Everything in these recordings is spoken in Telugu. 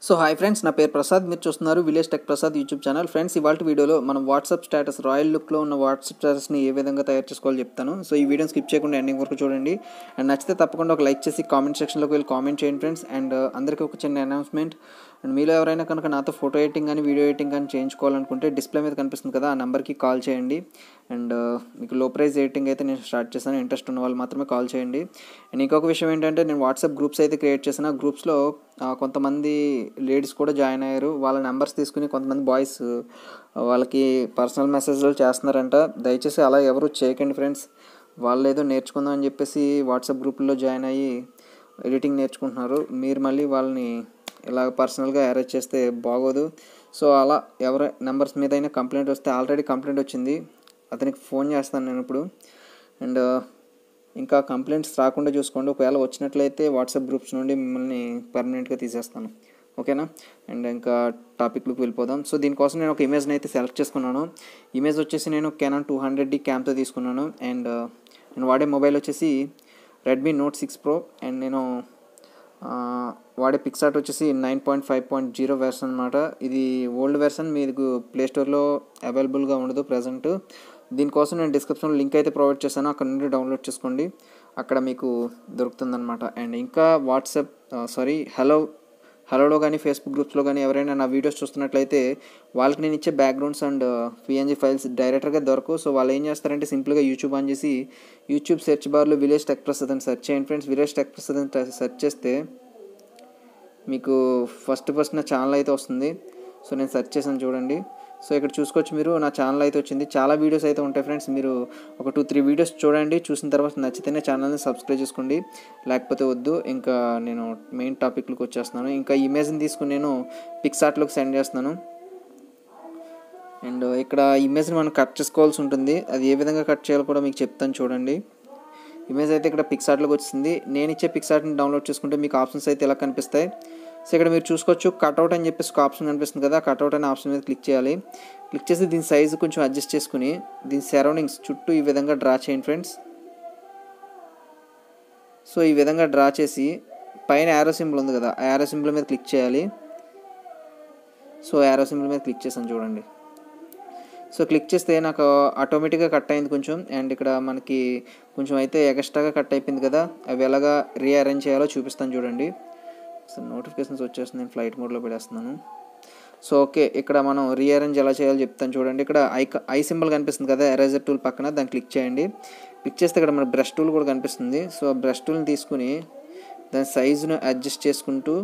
సో హాయ్ ఫ్రెండ్స్ నా పేరు ప్రసాద్ మీరు చూస్తున్నారు village tech Prasad YouTube channel friends ఇవాళ వీడియోలో మనం వాట్సాప్ స్టేటస్ రాయల్ లుక్లో ఉన్న వాట్సాప్ స్టేటస్ని ఏ విధంగా తయారు చేసుకోవాలో చెప్తాను సో ఈ వీడియోని స్కిప్ చేయకుండా ఎండింగ్ వరకు చూడండి అండ్ నచ్చితే తప్పకుండా ఒక లైక్ చేసి కామెంట్ సెక్షన్లోకి వెళ్ళి కామెంట్ చేయండి ఫ్రెండ్స్ అండ్ అందరికీ ఒక చిన్న అనౌన్స్మెంట్ అండ్ మీలో ఎవరైనా కనుక నాతో ఫోటో ఎడిటింగ్ కానీ వీడియో ఎడిటింగ్ కానీ చేయించుకోవాలనుకుంటే డిస్ప్లే మీద కనిపిస్తుంది కదా ఆ నెంబర్కి కాల్ చేయండి అండ్ మీకు లో ప్రైస్ ఎడిటింగ్ అయితే నేను స్టార్ట్ చేశాను ఇంట్రెస్ట్ ఉన్న వాళ్ళు మాత్రమే కాల్ చేయండి అండ్ ఇంకొక విషయం ఏంటంటే నేను వాట్సాప్ గ్రూప్స్ అయితే క్రియేట్ చేసిన గ్రూప్స్లో కొంతమంది లేడీస్ కూడా జాయిన్ అయ్యారు వాళ్ళ నెంబర్స్ తీసుకుని కొంతమంది బాయ్స్ వాళ్ళకి పర్సనల్ మెసేజ్లు చేస్తున్నారంట దయచేసి అలా ఎవరు చేయకండి ఫ్రెండ్స్ వాళ్ళు ఏదో నేర్చుకుందాం అని చెప్పేసి వాట్సాప్ గ్రూపుల్లో జాయిన్ అయ్యి ఎడిటింగ్ నేర్చుకుంటున్నారు మీరు మళ్ళీ వాళ్ళని ఇలా పర్సనల్గా అరేంజ్ చేస్తే బాగోదు సో అలా ఎవరి నెంబర్స్ మీద అయినా కంప్లైంట్ వస్తే ఆల్రెడీ కంప్లైంట్ వచ్చింది అతనికి ఫోన్ చేస్తాను నేను ఇప్పుడు అండ్ ఇంకా కంప్లైంట్స్ రాకుండా చూసుకోండి ఒకవేళ వచ్చినట్లయితే వాట్సాప్ గ్రూప్స్ నుండి మిమ్మల్ని పర్మనెంట్గా తీసేస్తాను ఓకేనా అండ్ ఇంకా టాపిక్లోకి వెళ్ళిపోదాం సో దీనికోసం నేను ఒక ఇమేజ్ని అయితే సెలెక్ట్ చేసుకున్నాను ఇమేజ్ వచ్చేసి నేను కెనాన్ టూ హండ్రెడ్ డి క్యామ్తో తీసుకున్నాను అండ్ నేను వాడే మొబైల్ వచ్చేసి Redmi Note six Pro and నేను వాడే పిక్సార్ట్ వచ్చేసి nine point five point zero version అనమాట ఇది ఓల్డ్ వెర్షన్ మీకు ప్లే స్టోర్లో అవైలబుల్గా ఉండదు ప్రజెంట్ దీనికోసం నేను డిస్క్రిప్షన్లో లింక్ అయితే ప్రొవైడ్ చేశాను అక్కడ నుండి డౌన్లోడ్ చేసుకోండి అక్కడ మీకు దొరుకుతుందన్నమాట అండ్ ఇంకా వాట్సాప్ సారీ హలో హలోలో కానీ ఫేస్బుక్ గ్రూప్స్లో కానీ ఎవరైనా నా వీడియోస్ చూస్తున్నట్లయితే వాళ్ళకి నేను ఇచ్చే బ్యాక్గ్రౌండ్స్ అండ్ పిఎన్జీ ఫైల్స్ డైరెక్ట్గా దొరకవు సో వాళ్ళు ఏం చేస్తారంటే సింపుల్గా యూట్యూబ్ ఆన్ చేసి యూట్యూబ్ సెర్చ్ బార్లో విలేజ్ టెక్ ప్రసాద్ అని సెర్చ్ చేయండి ఫ్రెండ్స్ విలేజ్ టెక్ ప్రసాద్ అని సెర్చ్ చేస్తే మీకు ఫస్ట్ ఫస్ట్ నా ఛానల్ అయితే వస్తుంది సో నేను సెర్చ్ చేశాను చూడండి సో ఇక్కడ చూసుకోవచ్చు మీరు నా ఛానల్ అయితే వచ్చింది చాలా వీడియోస్ అయితే ఉంటాయి ఫ్రెండ్స్ మీరు ఒక టూ త్రీ వీడియోస్ చూడండి చూసిన తర్వాత నచ్చితేనే ఛానల్ని సబ్స్క్రైబ్ చేసుకోండి లేకపోతే వద్దు ఇంకా నేను మెయిన్ టాపిక్లోకి వచ్చేస్తున్నాను ఇంకా ఇమేజ్ని తీసుకుని నేను పిక్సార్ట్లోకి సెండ్ చేస్తున్నాను అండ్ ఇక్కడ ఇమేజ్ని మనం కట్ చేసుకోవాల్సి ఉంటుంది అది ఏ విధంగా కట్ చేయాలో కూడా మీకు చెప్తాను చూడండి ఇమేజ్ అయితే ఇక్కడ పిక్సార్ట్లోకి వచ్చింది నేను ఇచ్చే పిక్సార్ట్ని డౌన్లోడ్ చేసుకుంటే మీకు ఆప్షన్స్ అయితే ఇలా కనిపిస్తాయి సో ఇక్కడ మీరు చూసుకోవచ్చు కట్అవుట్ అని చెప్పేసి ఒక ఆప్షన్ కనిపిస్తుంది కదా కట్అవుట్ అనే ఆప్షన్ మీద క్లిక్ చేయాలి క్లిక్ చేసి దీని సైజు కొంచెం అడ్జస్ట్ చేసుకుని దీని సరౌండింగ్స్ చుట్టూ ఈ విధంగా డ్రా చేయండి ఫ్రెండ్స్ సో ఈ విధంగా డ్రా చేసి పైన యారో సింబల్ ఉంది కదా ఆ యారో సింబల్ మీద క్లిక్ చేయాలి సో యారో సింబల్ మీద క్లిక్ చేసాను చూడండి సో క్లిక్ చేస్తే నాకు ఆటోమేటిక్గా కట్ అయింది కొంచెం అండ్ ఇక్కడ మనకి కొంచెం అయితే ఎక్స్ట్రాగా కట్ అయిపోయింది కదా అవి ఎలాగా రీఅరేంజ్ చేయాలో చూపిస్తాను చూడండి సో నోటిఫికేషన్స్ వచ్చేస్తుంది నేను ఫ్లైట్ మోడ్లో పెడేస్తున్నాను సో ఓకే ఇక్కడ మనం రీఅరేంజ్ ఎలా చేయాలో చెప్తాను చూడండి ఇక్కడ ఐ ఐ సింబల్ కనిపిస్తుంది కదా ఎరేజర్ టూల్ పక్కన దాన్ని క్లిక్ చేయండి క్లిక్ చేస్తే ఇక్కడ మన బ్రష్ టూల్ కూడా కనిపిస్తుంది సో ఆ బ్రష్ టూల్ని తీసుకుని దాని సైజును అడ్జస్ట్ చేసుకుంటూ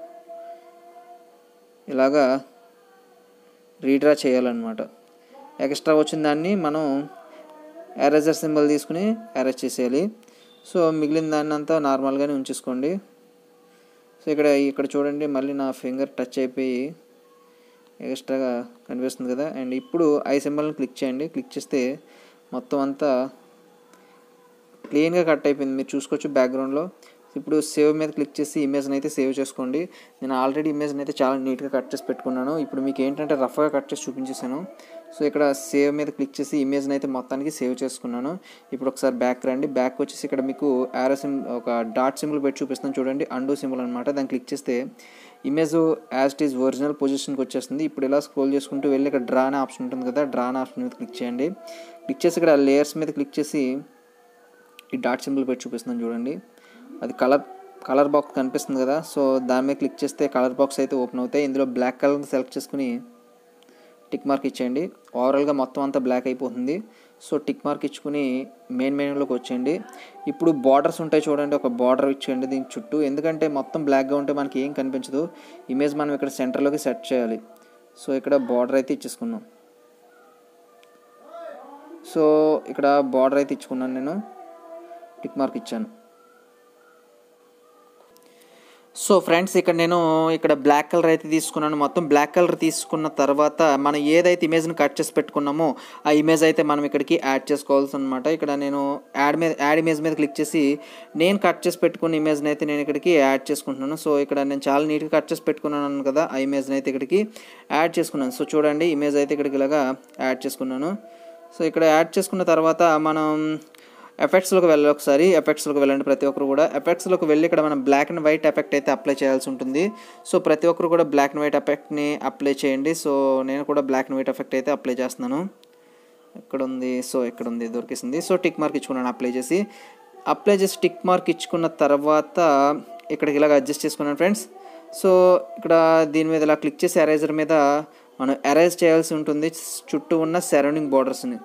ఇలాగా రీడ్రా చేయాలన్నమాట ఎక్స్ట్రా వచ్చిన దాన్ని మనం ఎరేజర్ సింబల్ తీసుకుని అరేంజ్ చేసేయాలి సో మిగిలిన దాన్ని అంతా నార్మల్గానే ఉంచేసుకోండి సో ఇక్కడ ఇక్కడ చూడండి మళ్ళీ నా ఫింగర్ టచ్ అయిపోయి ఎక్స్ట్రాగా కనిపిస్తుంది కదా అండ్ ఇప్పుడు ఐ సింబల్ని క్లిక్ చేయండి క్లిక్ చేస్తే మొత్తం అంతా క్లీన్గా కట్ అయిపోయింది మీరు చూసుకోవచ్చు బ్యాక్గ్రౌండ్లో ఇప్పుడు సేవ్ మీద క్లిక్ చేసి ఇమేజ్ని అయితే సేవ్ చేసుకోండి నేను ఆల్రెడీ ఇమేజ్ని అయితే చాలా నీట్గా కట్ చేసి పెట్టుకున్నాను ఇప్పుడు మీకు ఏంటంటే రఫ్గా కట్ చేసి చూపించేసాను సో ఇక్కడ సేవ్ మీద క్లిక్ చేసి ఇమేజ్ని అయితే మొత్తానికి సేవ్ చేసుకున్నాను ఇప్పుడు ఒకసారి బ్యాక్ రండి బ్యాక్ వచ్చేసి ఇక్కడ మీకు యారో సిమ్ ఒక డాట్ సింబల్ పెట్టి చూపిస్తాను చూడండి అండూ సింబల్ అనమాట దాన్ని క్లిక్ చేస్తే image as it is original పొజిషన్కి వచ్చేస్తుంది ఇప్పుడు ఇలా స్క్రోల్ చేసుకుంటూ వెళ్ళి ఇక్కడ డ్రా అనే ఆప్షన్ ఉంటుంది కదా డ్రా అనే ఆప్షన్ మీద క్లిక్ చేయండి క్లిక్ చేసి ఇక్కడ లేయర్స్ మీద క్లిక్ చేసి ఈ డాట్ సింబల్ పెట్టి చూపిస్తున్నాను చూడండి అది కలర్ కలర్ బాక్స్ కనిపిస్తుంది కదా సో దాని మీద క్లిక్ చేస్తే కలర్ బాక్స్ అయితే ఓపెన్ అవుతాయి ఇందులో బ్లాక్ కలర్ సెలెక్ట్ చేసుకుని టిక్ మార్క్ ఇచ్చేయండి ఓవరాల్గా మొత్తం అంతా బ్లాక్ అయిపోతుంది సో టిక్ మార్క్ ఇచ్చుకుని మెయిన్ మెనూలోకి వచ్చేయండి ఇప్పుడు బార్డర్స్ ఉంటాయి చూడండి ఒక బార్డర్ ఇచ్చేయండి దీని చుట్టూ ఎందుకంటే మొత్తం బ్లాక్గా ఉంటే మనకి ఏం కనిపించదు ఇమేజ్ మనం ఇక్కడ సెంటర్లోకి సెట్ చేయాలి సో ఇక్కడ బార్డర్ అయితే ఇచ్చేసుకున్నాం సో ఇక్కడ బార్డర్ అయితే ఇచ్చుకున్నాను నేను టిక్ మార్క్ ఇచ్చాను సో ఫ్రెండ్స్ ఇక్కడ నేను ఇక్కడ బ్లాక్ కలర్ అయితే తీసుకున్నాను మొత్తం బ్లాక్ కలర్ తీసుకున్న తర్వాత మనం ఏదైతే ఇమేజ్ని కట్ చేసి పెట్టుకున్నామో ఆ ఇమేజ్ అయితే మనం ఇక్కడికి యాడ్ చేసుకోవాల్సి అనమాట ఇక్కడ నేను యాడ్ మీద యాడ్ ఇమేజ్ మీద క్లిక్ చేసి నేను కట్ చేసి పెట్టుకున్న ఇమేజ్ని అయితే నేను ఇక్కడికి యాడ్ చేసుకుంటున్నాను సో ఇక్కడ నేను చాలా నీట్గా కట్ చేసి పెట్టుకున్నాను కదా ఆ ఇమేజ్ని అయితే ఇక్కడికి యాడ్ చేసుకున్నాను సో చూడండి ఇమేజ్ అయితే ఇక్కడికి ఇలాగా యాడ్ చేసుకున్నాను సో ఇక్కడ యాడ్ చేసుకున్న తర్వాత మనం ఎఫెక్ట్స్లోకి వెళ్ళాలి ఒకసారి ఎఫెక్ట్స్లోకి వెళ్ళండి ప్రతి ఒక్కరు కూడా ఎఫెక్ట్స్లోకి వెళ్ళి ఇక్కడ మనం బ్లాక్ అండ్ వైట్ ఎఫెక్ట్ అయితే అప్లై చేయాల్సి ఉంటుంది సో ప్రతి ఒక్కరు కూడా బ్లాక్ అండ్ వైట్ ఎఫెక్ట్ని అప్లై చేయండి సో నేను కూడా బ్లాక్ అండ్ వైట్ ఎఫెక్ట్ అయితే అప్లై చేస్తున్నాను ఎక్కడ ఉంది సో ఎక్కడ ఉంది దొరికేసింది సో టిక్ మార్క్ ఇచ్చుకున్నాను అప్లై చేసి అప్లై చేసి టిక్ మార్క్ ఇచ్చుకున్న తర్వాత ఇక్కడికి ఇలాగ అడ్జస్ట్ చేసుకున్నాను ఫ్రెండ్స్ సో ఇక్కడ దీని మీద ఇలా క్లిక్ చేసి ఎరేజర్ మీద మనం ఎరేజ్ చేయాల్సి ఉంటుంది చుట్టూ ఉన్న సరౌండింగ్ బార్డర్స్ని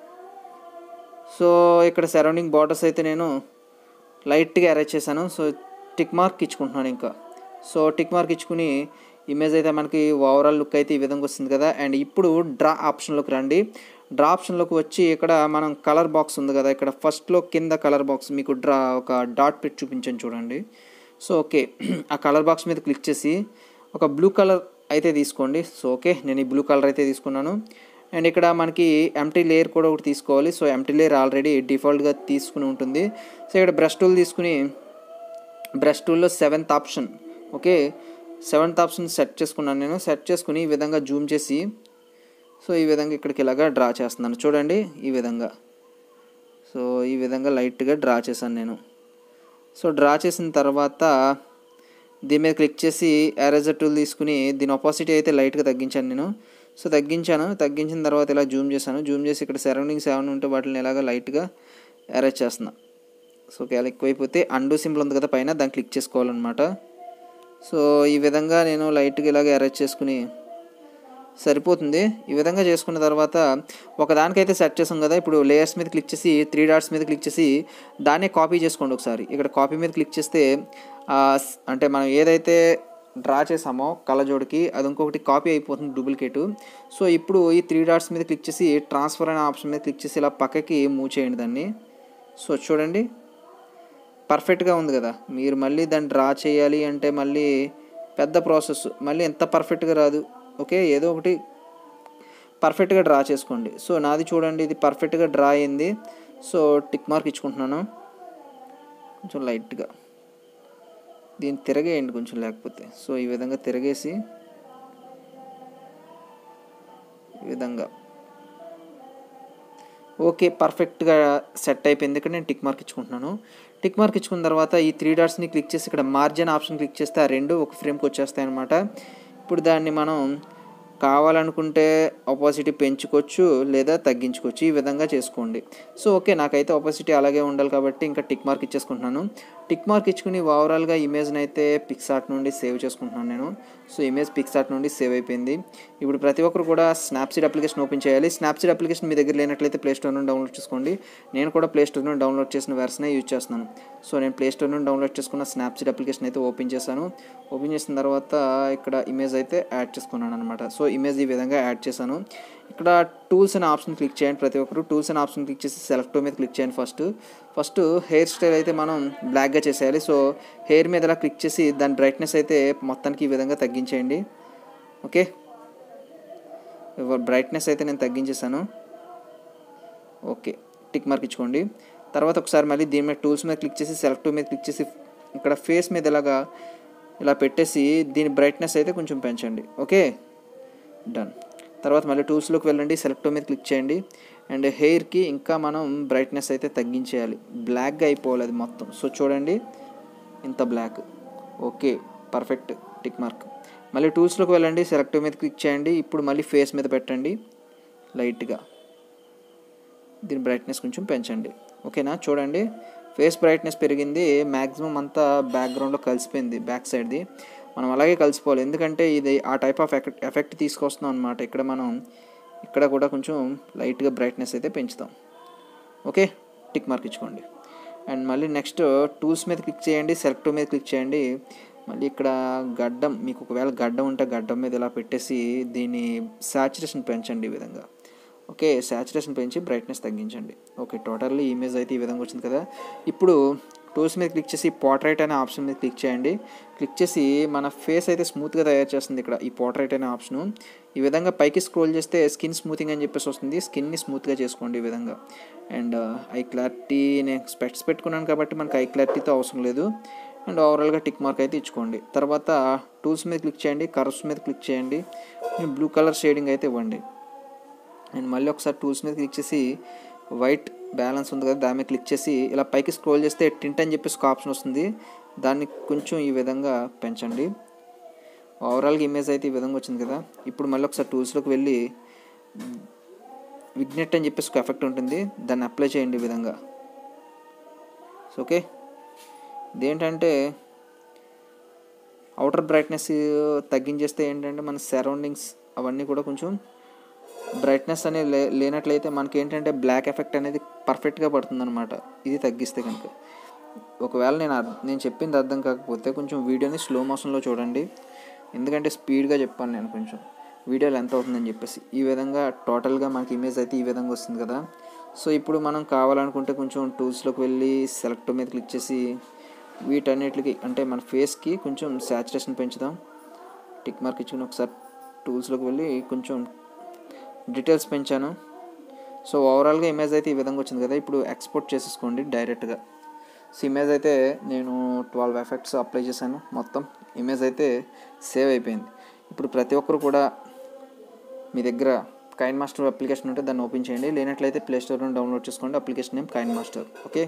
సో ఇక్కడ సరౌండింగ్ బార్డర్స్ అయితే నేను లైట్గా అరేంజ్ చేశాను సో టిక్ మార్క్ ఇచ్చుకుంటున్నాను ఇంకా సో టిక్ మార్క్ ఇచ్చుకుని ఇమేజ్ అయితే మనకి ఓవరాల్ లుక్ అయితే ఈ విధంగా వస్తుంది కదా అండ్ ఇప్పుడు డ్రా ఆప్షన్లోకి రండి డ్రా ఆప్షన్లోకి వచ్చి ఇక్కడ మనం కలర్ బాక్స్ ఉంది కదా ఇక్కడ ఫస్ట్లో కింద కలర్ బాక్స్ మీకు డ్రా ఒక డాట్ పెట్టి చూపించాను చూడండి సో ఓకే ఆ కలర్ బాక్స్ మీద క్లిక్ చేసి ఒక బ్లూ కలర్ అయితే తీసుకోండి సో ఓకే నేను ఈ బ్లూ కలర్ అయితే తీసుకున్నాను అండ్ ఇక్కడ మనకి ఎంటీ లేయర్ కూడా ఒకటి తీసుకోవాలి సో ఎంటీ లేయర్ ఆల్రెడీ డిఫాల్ట్గా తీసుకుని ఉంటుంది సో ఇక్కడ బ్రష్ టూల్ తీసుకుని బ్రష్ టూల్లో seventh option okay seventh option set చేసుకున్నాను నేను సెట్ చేసుకుని ఈ విధంగా జూమ్ చేసి సో ఈ విధంగా ఇక్కడికి ఇలాగా డ్రా చేస్తున్నాను చూడండి ఈ విధంగా సో ఈ విధంగా లైట్గా డ్రా చేశాను నేను సో డ్రా చేసిన తర్వాత దీని మీద క్లిక్ చేసి ఎరేజర్ టూల్ తీసుకుని దీని ఆపోజిట్ అయితే లైట్గా తగ్గించాను నేను సో తగ్గించాను తగ్గించిన తర్వాత ఇలా జూమ్ చేశాను జూమ్ చేసి ఇక్కడ సరౌండింగ్స్ ఏమైనా ఉంటే వాటిని ఇలాగ లైట్గా అరేంజ్ చేస్తున్నా సో ఒకవేళ ఎక్కువైపోతే అండు సింబల్ ఉంది కదా పైన దాన్ని క్లిక్ చేసుకోవాలన్నమాట సో ఈ విధంగా నేను లైట్గా ఇలాగ అరేంజ్ చేసుకుని సరిపోతుంది ఈ విధంగా చేసుకున్న తర్వాత ఒకదానికైతే సెట్ చేసాం కదా ఇప్పుడు లేయర్స్ మీద క్లిక్ చేసి త్రీ డాట్స్ మీద క్లిక్ చేసి దాన్నే కాపీ చేసుకోండి ఒకసారి ఇక్కడ కాపీ మీద క్లిక్ చేస్తే అంటే మనం ఏదైతే డ్రా చేసామో కళ్ళజోడికి అది ఇంకొకటి కాపీ అయిపోతుంది డూప్లికేట్ సో ఇప్పుడు ఈ త్రీ డాట్స్ మీద క్లిక్ చేసి ట్రాన్స్ఫర్ అనే ఆప్షన్ మీద క్లిక్ చేసి ఇలా పక్కకి మూవ్ చేయండి దాన్ని సో చూడండి పర్ఫెక్ట్గా ఉంది కదా మీరు మళ్ళీ దాన్ని డ్రా చేయాలి అంటే మళ్ళీ పెద్ద ప్రాసెస్ మళ్ళీ ఎంత పర్ఫెక్ట్గా రాదు ఓకే ఏదో ఒకటి పర్ఫెక్ట్గా డ్రా చేసుకోండి సో నాది చూడండి ఇది పర్ఫెక్ట్గా డ్రా అయింది సో టిక్ మార్క్ ఇచ్చుకుంటున్నాను కొంచెం లైట్గా దీన్ని తిరగేయండి కొంచెం లేకపోతే సో ఈ విధంగా తిరగేసి ఈ విధంగా ఓకే పర్ఫెక్ట్గా సెట్ అయిపోయింది ఇక్కడ నేను టిక్ మార్క్ ఇచ్చుకుంటున్నాను టిక్ మార్క్ ఇచ్చుకున్న తర్వాత ఈ త్రీ డాట్స్ని క్లిక్ చేసి ఇక్కడ మార్జిన్ ఆప్షన్ క్లిక్ చేస్తే ఆ రెండు ఒక ఫ్రేమ్కి వచ్చేస్తాయి అనమాట ఇప్పుడు దాన్ని మనం కావాలనుకుంటే ఆపోజిటీ పెంచుకోవచ్చు లేదా తగ్గించుకోవచ్చు ఈ విధంగా చేసుకోండి సో ఓకే నాకైతే ఆపోజిటీ అలాగే ఉండాలి కాబట్టి ఇంకా టిక్ మార్క్ ఇచ్చేసుకుంటున్నాను టిక్ మార్క్ ఇచ్చుకుని ఓవరాల్గా ఇమేజ్ని అయితే పిక్సార్ట్ నుండి సేవ్ చేసుకుంటున్నాను నేను సో ఇమేజ్ పిక్సార్ట్ నుండి సేవ్ అయిపోయింది ఇప్పుడు ప్రతి ఒక్కరు కూడా స్నాప్సీడ్ అప్లికేషన్ ఓపెన్ చేయాలి స్నాప్సీడ్ అప్లికేషన్ మీ దగ్గర లేనట్లయితే ప్లే స్టోర్ నుండి డౌన్లోడ్ చేసుకోండి నేను కూడా ప్లే స్టోర్ నుండి డౌన్లోడ్ చేసిన వెర్షనే యూజ్ చేస్తున్నాను సో నేను ప్లే స్టోర్ నుండి డౌన్లోడ్ చేసుకున్న స్నాప్సీడ్ అప్లికేషన్ అయితే ఓపెన్ చేశాను ఓపెన్ చేసిన తర్వాత ఇక్కడ ఇమేజ్ అయితే యాడ్ చేసుకున్నాను అనమాట సో ఇమేజ్ ఈ విధంగా యాడ్ చేశాను ఇక్కడ టూల్స్ అనే ఆప్షన్ క్లిక్ చేయండి ప్రతి ఒక్కరు టూల్స్ అనే ఆప్షన్ క్లిక్ చేసి సెలెక్ట్ మీద క్లిక్ చేయండి ఫస్ట్ ఫస్ట్ హెయిర్ స్టైల్ అయితే మనం బ్లాక్గా చేసేయాలి సో హెయిర్ మీద ఇలా క్లిక్ చేసి దాని బ్రైట్నెస్ అయితే మొత్తానికి ఈ విధంగా తగ్గించేయండి ఓకే బ్రైట్నెస్ అయితే నేను తగ్గించేసాను ఓకే టిక్ మార్క్ ఇచ్చుకోండి తర్వాత ఒకసారి మళ్ళీ దీని మీద టూల్స్ మీద క్లిక్ చేసి సెలెక్ట్ మీద క్లిక్ చేసి ఇక్కడ ఫేస్ మీద ఇలాగా ఇలా పెట్టేసి దీని బ్రైట్నెస్ అయితే కొంచెం పెంచండి ఓకే డన్ తర్వాత మళ్ళీ టూల్స్లోకి వెళ్ళండి సెలెక్ట్ మీద క్లిక్ చేయండి అండ్ హెయిర్కి ఇంకా మనం బ్రైట్నెస్ అయితే తగ్గించేయాలి బ్లాక్గా అయిపోవాలి అది మొత్తం సో చూడండి ఇంత black okay perfect tick mark మళ్ళీ టూల్స్లోకి వెళ్ళండి సెలెక్ట్ మీద క్లిక్ చేయండి ఇప్పుడు మళ్ళీ ఫేస్ మీద పెట్టండి లైట్గా దీని బ్రైట్నెస్ కొంచెం పెంచండి ఓకేనా చూడండి ఫేస్ బ్రైట్నెస్ పెరిగింది మ్యాక్సిమం అంతా బ్యాక్గ్రౌండ్లో కలిసిపోయింది బ్యాక్ సైడ్ది మనం అలాగే కలిసిపోవాలి ఎందుకంటే ఇది ఆ టైప్ ఆఫ్ ఎఫెక్ట్ ఎఫెక్ట్ తీసుకొస్తున్నాం అనమాట ఇక్కడ మనం ఇక్కడ కూడా కొంచెం లైట్గా బ్రైట్నెస్ అయితే పెంచుతాం ఓకే టిక్ మార్క్ ఇచ్చుకోండి అండ్ మళ్ళీ నెక్స్ట్ టూల్స్ మీద క్లిక్ చేయండి సెలెక్ట్ మీద క్లిక్ చేయండి మళ్ళీ ఇక్కడ గడ్డం మీకు ఒకవేళ గడ్డం ఉంటే గడ్డం మీద ఇలా పెట్టేసి దీని సాచురేషన్ పెంచండి ఈ విధంగా ఓకే సాచురేషన్ పెంచి బ్రైట్నెస్ తగ్గించండి ఓకే టోటల్లీ ఇమేజ్ అయితే ఈ విధంగా వచ్చింది కదా ఇప్పుడు టూల్స్ మీద క్లిక్ చేసి పోర్ట్రైట్ అనే ఆప్షన్ మీద క్లిక్ చేయండి క్లిక్ చేసి మన ఫేస్ అయితే స్మూత్గా తయారు చేస్తుంది ఇక్కడ ఈ పోర్ట్రైట్ అనే ఆప్షను ఈ విధంగా పైకి స్క్రోల్ చేస్తే స్కిన్ స్మూతింగ్ అని చెప్పేసి వస్తుంది స్కిన్ని స్మూత్గా చేసుకోండి ఈ విధంగా అండ్ ఐ క్లారిటీ నేను స్పెట్స్ పెట్టుకున్నాను కాబట్టి మనకి ఐ క్లారిటీతో అవసరం లేదు అండ్ ఓవరాల్గా టిక్ మార్క్ అయితే ఇచ్చుకోండి తర్వాత టూల్స్ మీద క్లిక్ చేయండి కర్వ్స్ మీద క్లిక్ చేయండి బ్లూ కలర్ షేడింగ్ అయితే ఇవ్వండి అండ్ మళ్ళీ ఒకసారి టూల్స్ మీద క్లిక్ చేసి వైట్ బ్యాలెన్స్ ఉంది కదా దాని మీద క్లిక్ చేసి ఇలా పైకి స్క్రోల్ చేస్తే టింట్ అని చెప్పేసి ఒక ఆప్షన్ వస్తుంది దాన్ని కొంచెం ఈ విధంగా పెంచండి ఓవరాల్గా ఇమేజ్ అయితే ఈ విధంగా వచ్చింది కదా ఇప్పుడు మళ్ళీ ఒకసారి టూల్స్లోకి వెళ్ళి విగ్నెట్ అని చెప్పేసి ఒక ఎఫెక్ట్ ఉంటుంది దాన్ని అప్లై చేయండి ఈ విధంగా సో ఓకే ఇదేంటంటే అవుటర్ బ్రైట్నెస్ తగ్గించేస్తే ఏంటంటే మన సరౌండింగ్స్ అవన్నీ కూడా కొంచెం బ్రైట్నెస్ అనేది లే లేనట్లయితే మనకి ఏంటంటే బ్లాక్ ఎఫెక్ట్ అనేది పర్ఫెక్ట్గా పడుతుంది అనమాట ఇది తగ్గిస్తే కనుక ఒకవేళ నేను అర్- నేను చెప్పింది అర్థం కాకపోతే కొంచెం వీడియోని స్లో మోషన్లో చూడండి ఎందుకంటే స్పీడ్గా చెప్పాను నేను కొంచెం వీడియోలో ఎంత అవుతుందని చెప్పేసి ఈ విధంగా టోటల్గా మనకి ఇమేజ్ అయితే ఈ విధంగా వస్తుంది కదా సో ఇప్పుడు మనం కావాలనుకుంటే కొంచెం టూల్స్లోకి వెళ్ళి సెలెక్ట్ మీద క్లిక్ చేసి వీటన్నిటికి అంటే మన ఫేస్కి కొంచెం శాచురేషన్ పెంచుదాం టిక్ మార్క్ ఇచ్చుకుని ఒకసారి టూల్స్లోకి వెళ్ళి కొంచెం డీటెయిల్స్ పెంచాను సో ఓవరాల్గా ఇమేజ్ అయితే ఈ విధంగా వచ్చింది కదా ఇప్పుడు ఎక్స్పోర్ట్ చేసేసుకోండి డైరెక్ట్గా సో ఇమేజ్ అయితే నేను ట్వెల్వ్ ఎఫెక్ట్స్ అప్లై చేశాను మొత్తం ఇమేజ్ అయితే సేవ్ అయిపోయింది ఇప్పుడు ప్రతి ఒక్కరు కూడా మీ దగ్గర కైన్ మాస్టర్ అప్లికేషన్ ఉంటే దాన్ని ఓపెన్ చేయండి లేనట్లయితే ప్లే స్టోర్ నుండి డౌన్లోడ్ చేసుకోండి application name KineMaster okay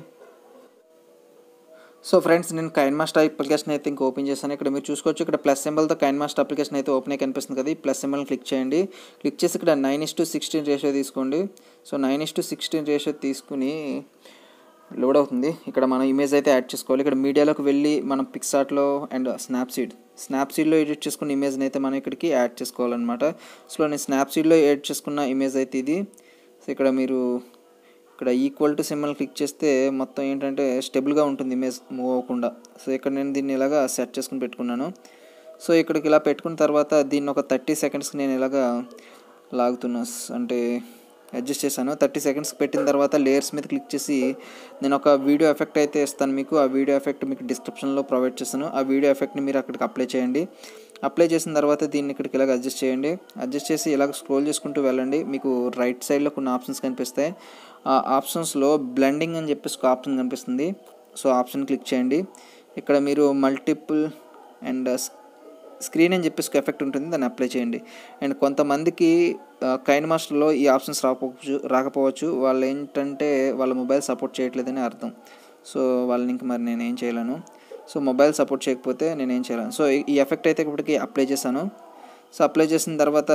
so friends నేను కైన్ మాస్టర్ అప్లికేషన్ అయితే ఇంకా ఓపెన్ చేశాను ఇక్కడ మీరు చూసుకోవచ్చు ఇక్కడ ప్లస్ సింబల్తో కైన్ మాస్టర్ అప్లికేషన్ అయితే ఓపెన్ అయి కనిపిస్తుంది కదా ఈ ప్లస్ సింబల్ని క్లిక్ చేయండి క్లిక్ చేసి ఇక్కడ nine is to sixteen ratio తీసుకోండి so nine is to sixteen ratio తీసుకుని లోడ్ అవుతుంది ఇక్కడ మనం ఇమేజ్ అయితే యాడ్ చేసుకోవాలి ఇక్కడ మీడియాలోకి వెళ్ళి మనం పిక్సార్ట్లో అండ్ స్నాప్సీడ్ స్నాప్సీడ్లో ఎడిట్ చేసుకున్న ఇమేజ్ని అయితే మనం ఇక్కడికి యాడ్ చేసుకోవాలన్నమాట సో నేను స్నాప్సీడ్లో ఎడిట్ చేసుకున్న ఇమేజ్ అయితే ఇది సో ఇక్కడ మీరు ఇక్కడ ఈక్వల్ టు సింబల్ క్లిక్ చేస్తే మొత్తం ఏంటంటే స్టెబుల్గా ఉంటుంది ఇమేజ్ మూవ్ అవ్వకుండా సో ఇక్కడ నేను దీన్ని ఇలాగా సెట్ చేసుకుని పెట్టుకున్నాను సో ఇక్కడికి ఇలా పెట్టుకున్న తర్వాత దీన్ని ఒక థర్టీ సెకండ్స్కి నేను ఇలాగా లాగుతున్నా అంటే అడ్జస్ట్ చేశాను థర్టీ సెకండ్స్కి పెట్టిన తర్వాత లేయర్స్ మీద క్లిక్ చేసి నేను ఒక వీడియో ఎఫెక్ట్ అయితే ఇస్తాను మీకు ఆ వీడియో ఎఫెక్ట్ మీకు డిస్క్రిప్షన్లో ప్రొవైడ్ చేస్తాను ఆ వీడియో ఎఫెక్ట్ని మీరు అక్కడికి అప్లై చేయండి అప్లై చేసిన తర్వాత దీన్ని ఇక్కడికి ఇలాగ అడ్జస్ట్ చేయండి అడ్జస్ట్ చేసి ఇలాగ స్క్రోల్ చేసుకుంటూ వెళ్ళండి మీకు రైట్ సైడ్లో కొన్ని ఆప్షన్స్ కనిపిస్తాయి ఆ ఆప్షన్స్లో బ్లెండింగ్ అని చెప్పేసి ఒక ఆప్షన్ కనిపిస్తుంది సో ఆప్షన్ క్లిక్ చేయండి ఇక్కడ మీరు మల్టిపుల్ అండ్ స్క్రీన్ అని చెప్పేసి ఒక ఎఫెక్ట్ ఉంటుంది దాన్ని అప్లై చేయండి అండ్ కొంతమందికి కైన్ మాస్టర్లో ఈ ఆప్షన్స్ రాకపోవచ్చు రాకపోవచ్చు వాళ్ళు ఏంటంటే వాళ్ళ మొబైల్ సపోర్ట్ చేయట్లేదని అర్థం సో వాళ్ళని ఇంక మరి నేను ఏం చేయలేను సో మొబైల్ సపోర్ట్ చేయకపోతే నేను ఏం చేయలేను సో ఈ ఎఫెక్ట్ అయితే ఇప్పటికి అప్లై చేశాను సో అప్లై చేసిన తర్వాత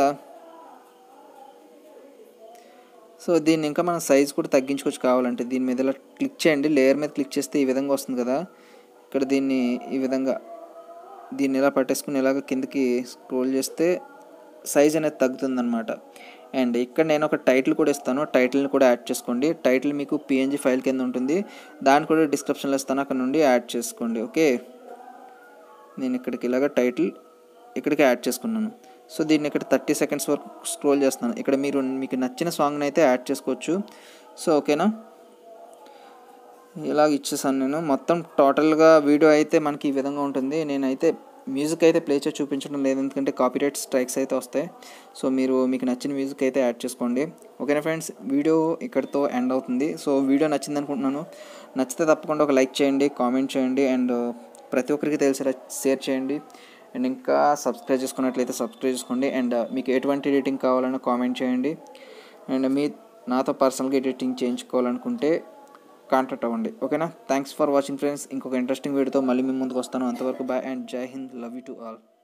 సో దీన్ని ఇంకా మనం సైజ్ కూడా తగ్గించుకోవచ్చు కావాలంటే దీని మీద ఇలా క్లిక్ చేయండి లేయర్ మీద క్లిక్ చేస్తే ఈ విధంగా వస్తుంది కదా ఇక్కడ దీన్ని ఈ విధంగా దీన్ని ఇలా పట్టేసుకుని ఇలాగ కిందకి స్క్రోల్ చేస్తే సైజ్ అనేది తగ్గుతుంది అనమాట అండ్ ఇక్కడ నేను ఒక టైటిల్ కూడా ఇస్తాను టైటిల్ని కూడా యాడ్ చేసుకోండి టైటిల్ మీకు పిఎన్జీ ఫైల్ కింద ఉంటుంది దాన్ని కూడా డిస్క్రిప్షన్లో ఇస్తాను అక్కడ నుండి యాడ్ చేసుకోండి ఓకే నేను ఇక్కడికి ఇలాగ టైటిల్ ఇక్కడికి యాడ్ చేసుకున్నాను సో దీన్ని ఇక్కడ థర్టీ సెకండ్స్ వరకు స్క్రోల్ చేస్తున్నాను ఇక్కడ మీరు మీకు నచ్చిన సాంగ్ని అయితే యాడ్ చేసుకోవచ్చు సో ఓకేనా ఇలాగ ఇచ్చేసాను నేను మొత్తం టోటల్గా వీడియో అయితే మనకి ఈ విధంగా ఉంటుంది నేనైతే మ్యూజిక్ అయితే ప్లే చేసి చూపించడం లేదు ఎందుకంటే కాపీరైట్ స్ట్రైక్స్ అయితే వస్తాయి సో మీరు మీకు నచ్చిన మ్యూజిక్ అయితే యాడ్ చేసుకోండి ఓకేనా ఫ్రెండ్స్ వీడియో ఇక్కడితో ఎండ్ అవుతుంది సో వీడియో నచ్చింది అనుకుంటున్నాను నచ్చితే తప్పకుండా ఒక లైక్ చేయండి కామెంట్ చేయండి అండ్ ప్రతి ఒక్కరికి తెలిసేలా షేర్ చేయండి అండ్ ఇంకా సబ్స్క్రైబ్ చేసుకున్నట్లయితే సబ్స్క్రైబ్ చేసుకోండి అండ్ మీకు ఎటువంటి ఎడిటింగ్ కావాలన్నా కామెంట్ చేయండి అండ్ మీ నాతో పర్సనల్గా ఎడిటింగ్ చేయించుకోవాలనుకుంటే కాంటాక్ట్ అవ్వండి ఓకేనా థ్యాంక్స్ ఫర్ వాచింగ్ ఫ్రెండ్స్ ఇంకొక ఇంట్రెస్టింగ్ వీడియోతో మళ్ళీ మీ ముందుకు వస్తాను అంతవరకు bye and Jai Hind love you to all